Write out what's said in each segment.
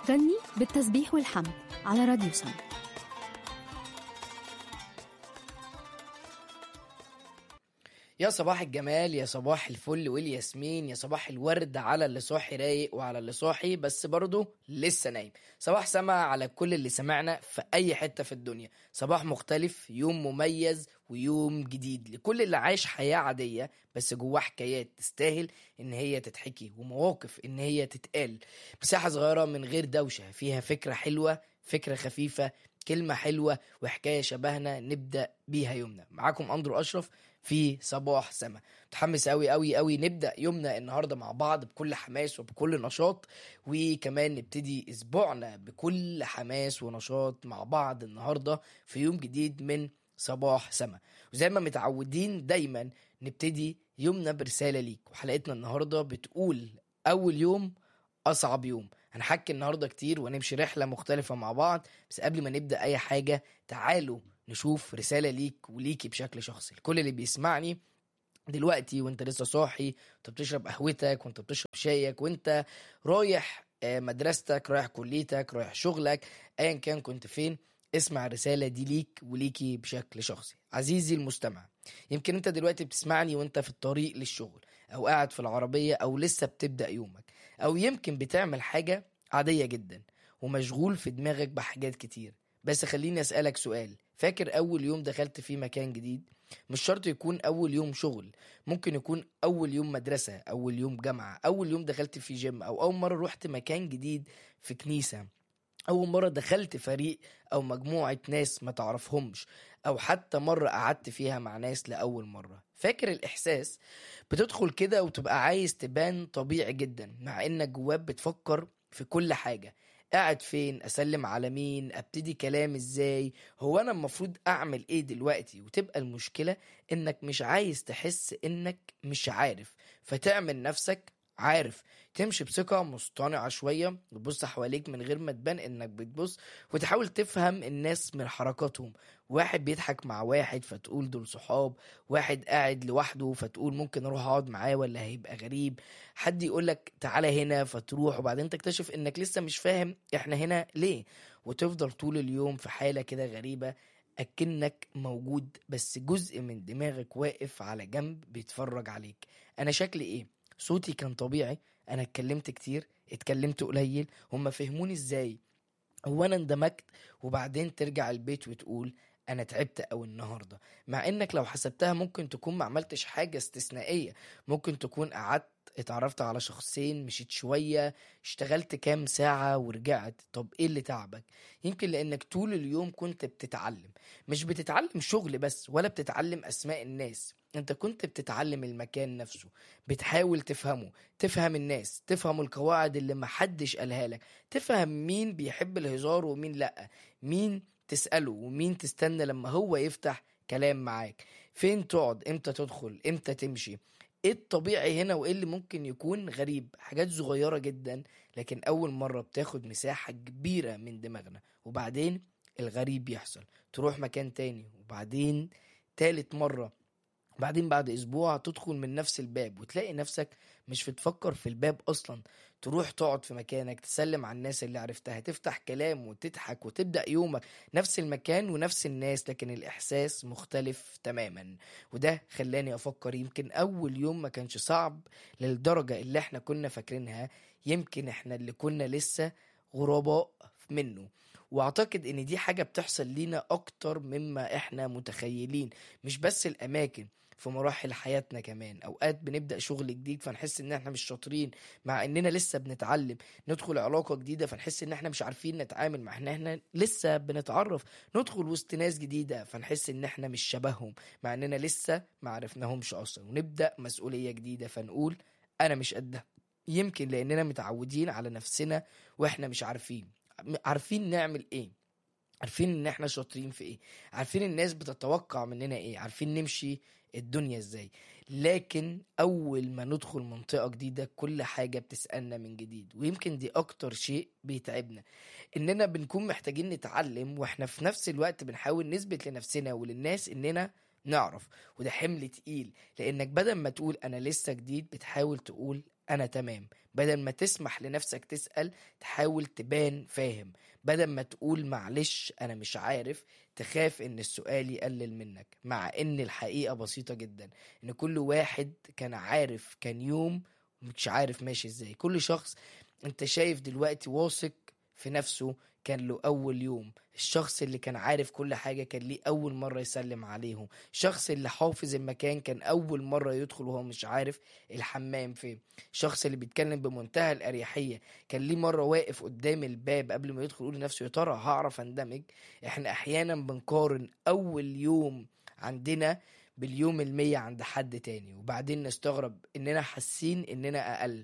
غني بالتسبيح والحمد على راديو سما يا صباح الجمال يا صباح الفل والياسمين يا صباح الورد على اللي صاحي رايق وعلى اللي صاحي بس برضه لسه نايم صباح سما على كل اللي سمعنا في اي حتة في الدنيا صباح مختلف يوم مميز ويوم جديد لكل اللي عايش حياة عادية بس جواه حكايات تستاهل ان هي تتحكي ومواقف ان هي تتقال مساحة صغيرة من غير دوشة فيها فكرة حلوة فكرة خفيفة كلمة حلوة وحكاية شبهنا نبدأ بيها يومنا معاكم أندرو أشرف في صباح سما متحمس قوي قوي قوي نبدا يومنا النهارده مع بعض بكل حماس وبكل نشاط وكمان نبتدي اسبوعنا بكل حماس ونشاط مع بعض النهارده في يوم جديد من صباح سما وزي ما متعودين دايما نبتدي يومنا برساله ليك وحلقتنا النهارده بتقول اول يوم اصعب يوم هنحكي النهارده كتير ونمشي رحله مختلفه مع بعض بس قبل ما نبدا اي حاجه تعالوا نشوف رسالة ليك وليكي بشكل شخصي الكل اللي بيسمعني دلوقتي وانت لسه صاحي وانت بتشرب قهوتك وانت بتشرب شايك وانت رايح آه، مدرستك رايح كليتك رايح شغلك ايا كان كنت فين اسمع الرسالة دي ليك وليكي بشكل شخصي عزيزي المستمع يمكن انت دلوقتي بتسمعني وانت في الطريق للشغل او قاعد في العربية او لسه بتبدأ يومك او يمكن بتعمل حاجة عادية جدا ومشغول في دماغك بحاجات كتير بس خليني اسألك سؤال فاكر اول يوم دخلت فيه مكان جديد مش شرط يكون اول يوم شغل ممكن يكون اول يوم مدرسة اول يوم جامعة اول يوم دخلت في جيم او اول مرة رحت مكان جديد في كنيسة اول مرة دخلت فريق او مجموعة ناس ما تعرفهمش او حتى مرة قعدت فيها مع ناس لأول مرة فاكر الاحساس بتدخل كده وتبقى عايز تبان طبيعي جدا مع انك جواك بتفكر في كل حاجة قاعد فين اسلم على مين ابتدي كلام ازاي هو انا المفروض اعمل ايه دلوقتي وتبقى المشكلة انك مش عايز تحس انك مش عارف فتعمل نفسك عارف تمشي بثقة مصطنعة شوية وتبص حواليك من غير ما تبان انك بتبص وتحاول تفهم الناس من حركاتهم واحد بيضحك مع واحد فتقول دول صحاب واحد قاعد لوحده فتقول ممكن اروح اقعد معاه ولا هيبقى غريب حد يقولك تعالى هنا فتروح وبعدين تكتشف انك لسه مش فاهم احنا هنا ليه وتفضل طول اليوم في حالة كده غريبة أكنك موجود بس جزء من دماغك واقف على جنب بيتفرج عليك أنا شكلي إيه؟ صوتي كان طبيعي أنا اتكلمت كتير اتكلمت قليل هما فهموني إزاي هو أنا اندمجت وبعدين ترجع البيت وتقول أنا تعبت أوي النهاردة مع إنك لو حسبتها ممكن تكون ما عملتش حاجة استثنائية ممكن تكون قعدت اتعرفت على شخصين مشيت شوية اشتغلت كام ساعة ورجعت طب ايه اللي تعبك يمكن لانك طول اليوم كنت بتتعلم مش بتتعلم شغل بس ولا بتتعلم اسماء الناس انت كنت بتتعلم المكان نفسه بتحاول تفهمه تفهم الناس تفهم القواعد اللي محدش قالها لك تفهم مين بيحب الهزار ومين لا مين تسأله ومين تستنى لما هو يفتح كلام معاك فين تقعد امتى تدخل امتى تمشي ايه الطبيعي هنا وايه اللي ممكن يكون غريب حاجات صغيرة جدا لكن اول مرة بتاخد مساحة كبيرة من دماغنا وبعدين الغريب يحصل تروح مكان تاني وبعدين تالت مرة بعدين بعد اسبوع تدخل من نفس الباب وتلاقي نفسك مش بتفكر في الباب اصلا تروح تقعد في مكانك تسلم على الناس اللي عرفتها تفتح كلام وتضحك وتبدأ يومك نفس المكان ونفس الناس لكن الإحساس مختلف تماما وده خلاني أفكر يمكن أول يوم ما كانش صعب للدرجة اللي احنا كنا فاكرينها يمكن احنا اللي كنا لسه غرباء منه واعتقد ان دي حاجة بتحصل لينا اكتر مما احنا متخيلين مش بس الاماكن في مراحل حياتنا كمان اوقات بنبدا شغل جديد فنحس ان احنا مش شاطرين مع اننا لسه بنتعلم ندخل علاقه جديده فنحس ان احنا مش عارفين نتعامل مع ان احنا لسه بنتعرف ندخل وسط ناس جديده فنحس ان احنا مش شبههم مع اننا لسه ما عرفناهمش اصلا ونبدا مسؤوليه جديده فنقول انا مش قدها يمكن لاننا متعودين على نفسنا واحنا مش عارفين عارفين نعمل ايه عارفين ان احنا شاطرين في ايه عارفين الناس بتتوقع مننا ايه عارفين نمشي الدنيا ازاي لكن اول ما ندخل منطقة جديدة كل حاجة بتسألنا من جديد ويمكن دي اكتر شيء بيتعبنا اننا بنكون محتاجين نتعلم واحنا في نفس الوقت بنحاول نثبت لنفسنا وللناس اننا نعرف وده حمل تقيل لانك بدل ما تقول انا لسه جديد بتحاول تقول انا تمام بدل ما تسمح لنفسك تسأل تحاول تبان فاهم بدل ما تقول معلش انا مش عارف تخاف ان السؤال يقلل منك مع ان الحقيقة بسيطة جدا ان كل واحد كان عارف كان يوم مش عارف ماشي ازاي كل شخص انت شايف دلوقتي واثق في نفسه كان له اول يوم الشخص اللي كان عارف كل حاجة كان ليه اول مرة يسلم عليهم الشخص اللي حافظ المكان كان اول مرة يدخل وهو مش عارف الحمام فين الشخص اللي بيتكلم بمنتهى الاريحية كان ليه مرة واقف قدام الباب قبل ما يدخل يقول لنفسه يا ترى هعرف اندمج احنا احيانا بنقارن اول يوم عندنا باليوم المية عند حد تاني وبعدين نستغرب اننا حاسين اننا اقل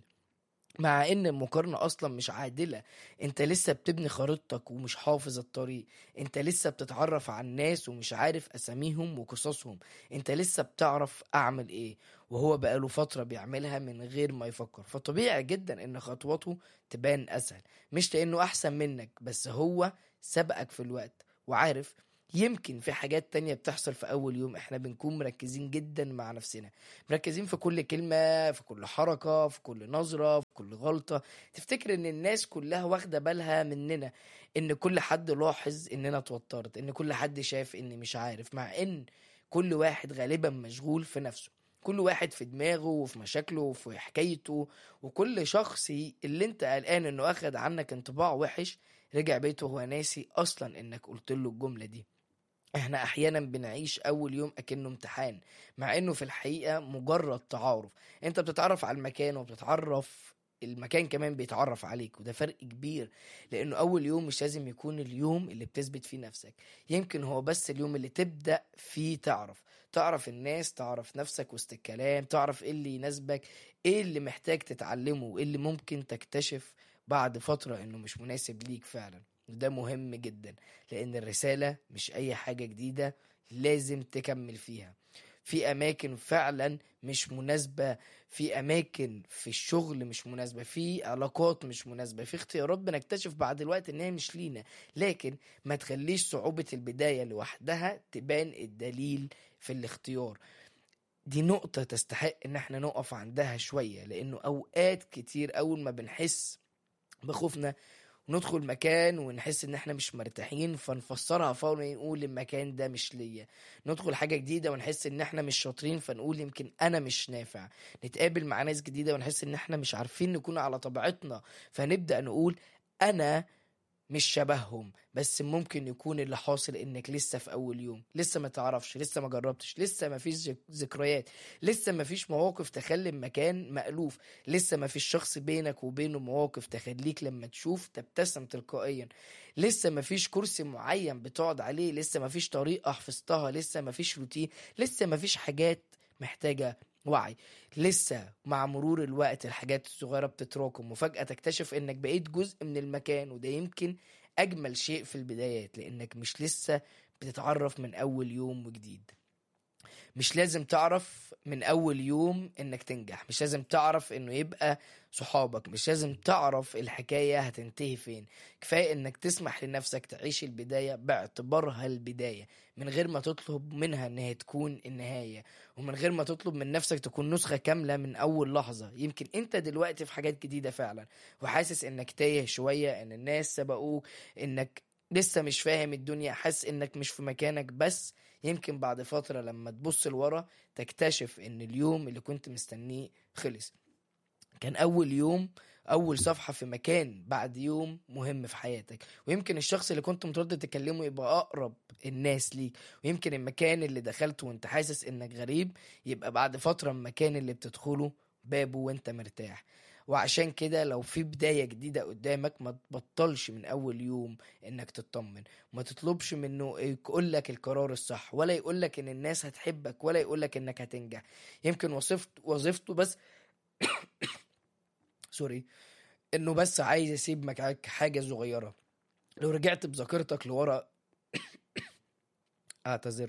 مع ان المقارنة اصلا مش عادلة انت لسه بتبني خريطتك ومش حافظ الطريق انت لسه بتتعرف على الناس ومش عارف اساميهم وقصصهم انت لسه بتعرف اعمل ايه وهو بقاله فترة بيعملها من غير ما يفكر فطبيعي جدا ان خطوته تبان اسهل مش لانه احسن منك بس هو سبقك في الوقت وعارف يمكن في حاجات تانية بتحصل في أول يوم إحنا بنكون مركزين جدا مع نفسنا مركزين في كل كلمة في كل حركة في كل نظرة في كل غلطة تفتكر إن الناس كلها واخدة بالها مننا إن كل حد لاحظ إننا اتوترت إن كل حد شاف إني مش عارف مع إن كل واحد غالبا مشغول في نفسه كل واحد في دماغه وفي مشاكله وفي حكايته وكل شخص اللي انت قلقان انه اخد عنك انطباع وحش رجع بيته وهو ناسي اصلا انك قلت له الجملة دي احنا احيانا بنعيش اول يوم اكنه امتحان مع انه في الحقيقة مجرد تعارف انت بتتعرف على المكان وبتتعرف المكان كمان بيتعرف عليك وده فرق كبير لانه اول يوم مش لازم يكون اليوم اللي بتثبت فيه نفسك يمكن هو بس اليوم اللي تبدأ فيه تعرف تعرف الناس تعرف نفسك وسط الكلام تعرف ايه اللي يناسبك ايه اللي محتاج تتعلمه وايه اللي ممكن تكتشف بعد فترة انه مش مناسب ليك فعلا وده مهم جدا لان الرسالة مش اي حاجة جديدة لازم تكمل فيها في اماكن فعلا مش مناسبة في اماكن في الشغل مش مناسبة في علاقات مش مناسبة في اختيارات بنكتشف بعد الوقت ان هي مش لينا لكن ما تخليش صعوبة البداية لوحدها تبان الدليل في الاختيار دي نقطة تستحق ان احنا نقف عندها شوية لانه اوقات كتير اول ما بنحس بخوفنا وندخل مكان ونحس ان احنا مش مرتاحين فنفسرها فورا نقول المكان ده مش ليا ندخل حاجة جديدة ونحس ان احنا مش شاطرين فنقول يمكن انا مش نافع نتقابل مع ناس جديدة ونحس ان احنا مش عارفين نكون على طبيعتنا فنبدأ نقول انا مش شبههم بس ممكن يكون اللي حاصل انك لسه في اول يوم لسه ما تعرفش لسه ما جربتش لسه ما فيش ذك- ذكريات لسه ما فيش مواقف تخلي المكان مألوف لسه ما فيش شخص بينك وبينه مواقف تخليك لما تشوف تبتسم تلقائيا لسه ما فيش كرسي معين بتقعد عليه لسه ما فيش طريقة حفظتها لسه ما فيش روتين لسه ما فيش حاجات محتاجة وعي لسه مع مرور الوقت الحاجات الصغيرة بتتراكم وفجأة تكتشف انك بقيت جزء من المكان وده يمكن اجمل شيء في البدايات لانك مش لسه بتتعرف من اول يوم وجديد مش لازم تعرف من اول يوم انك تنجح مش لازم تعرف انه يبقى صحابك مش لازم تعرف الحكاية هتنتهي فين كفاية انك تسمح لنفسك تعيش البداية باعتبارها البداية من غير ما تطلب منها انها تكون النهاية ومن غير ما تطلب من نفسك تكون نسخة كاملة من اول لحظة يمكن انت دلوقتي في حاجات جديدة فعلا وحاسس انك تايه شوية ان الناس سبقوك انك لسه مش فاهم الدنيا حاسس انك مش في مكانك بس يمكن بعد فترة لما تبص لورا تكتشف ان اليوم اللي كنت مستنيه خلص كان اول يوم اول صفحة في مكان بعد يوم مهم في حياتك ويمكن الشخص اللي كنت متردد تكلمه يبقى اقرب الناس ليك ويمكن المكان اللي دخلته وانت حاسس انك غريب يبقى بعد فترة المكان اللي بتدخله بابه وانت مرتاح وعشان كده لو في بداية جديدة قدامك ما تبطلش من أول يوم إنك تطمن ما تطلبش منه يقول لك القرار الصح ولا يقول لك إن الناس هتحبك ولا يقول لك إنك هتنجح يمكن وظيفت وظيفته بس سوري إنه بس عايز يسيب معاك حاجة صغيرة لو رجعت بذاكرتك لورا أعتذر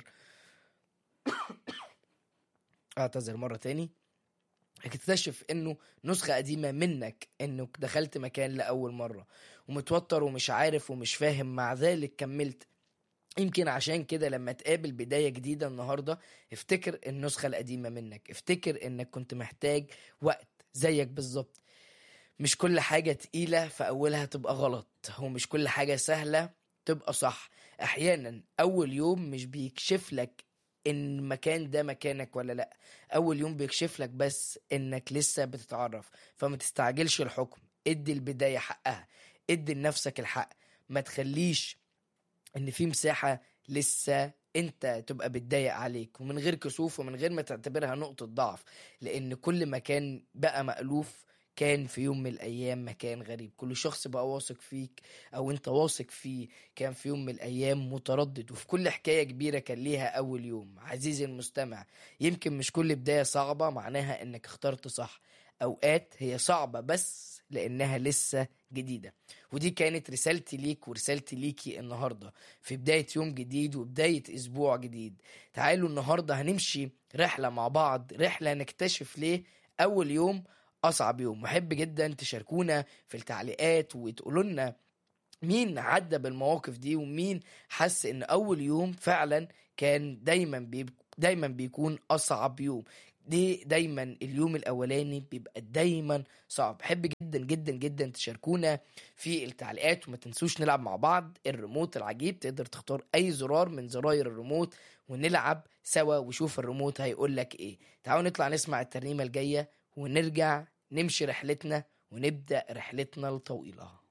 أعتذر مرة تاني هتكتشف انه نسخة قديمة منك انك دخلت مكان لأول مرة ومتوتر ومش عارف ومش فاهم مع ذلك كملت يمكن عشان كده لما تقابل بداية جديدة النهاردة افتكر النسخة القديمة منك افتكر انك كنت محتاج وقت زيك بالظبط مش كل حاجة تقيلة في أولها تبقى غلط ومش كل حاجة سهلة تبقى صح أحيانا أول يوم مش بيكشف لك إن المكان ده مكانك ولا لأ أول يوم بيكشف لك بس إنك لسه بتتعرف فما تستعجلش الحكم ادي البداية حقها ادي لنفسك الحق ما تخليش ان في مساحة لسه انت تبقى بتضايق عليك ومن غير كسوف ومن غير ما تعتبرها نقطة ضعف لان كل مكان بقى مألوف كان في يوم من الايام مكان غريب كل شخص بقى واثق فيك او انت واثق فيه كان في يوم من الايام متردد وفي كل حكاية كبيرة كان ليها اول يوم عزيزي المستمع يمكن مش كل بداية صعبة معناها انك اخترت صح اوقات هي صعبة بس لانها لسه جديدة ودي كانت رسالتي ليك ورسالتي ليكي النهاردة في بداية يوم جديد وبداية اسبوع جديد تعالوا النهاردة هنمشي رحلة مع بعض رحلة نكتشف ليه اول يوم اصعب يوم محب جدا تشاركونا في التعليقات وتقولوا لنا مين عدى بالمواقف دي ومين حس ان اول يوم فعلا كان دايما بيب... دايما بيكون اصعب يوم دي دايما اليوم الاولاني بيبقى دايما صعب بحب جدا جدا جدا تشاركونا في التعليقات وما تنسوش نلعب مع بعض الريموت العجيب تقدر تختار اي زرار من زراير الريموت ونلعب سوا وشوف الريموت هيقول لك ايه تعالوا نطلع نسمع الترنيمه الجايه ونرجع نمشي رحلتنا ونبدا رحلتنا الطويله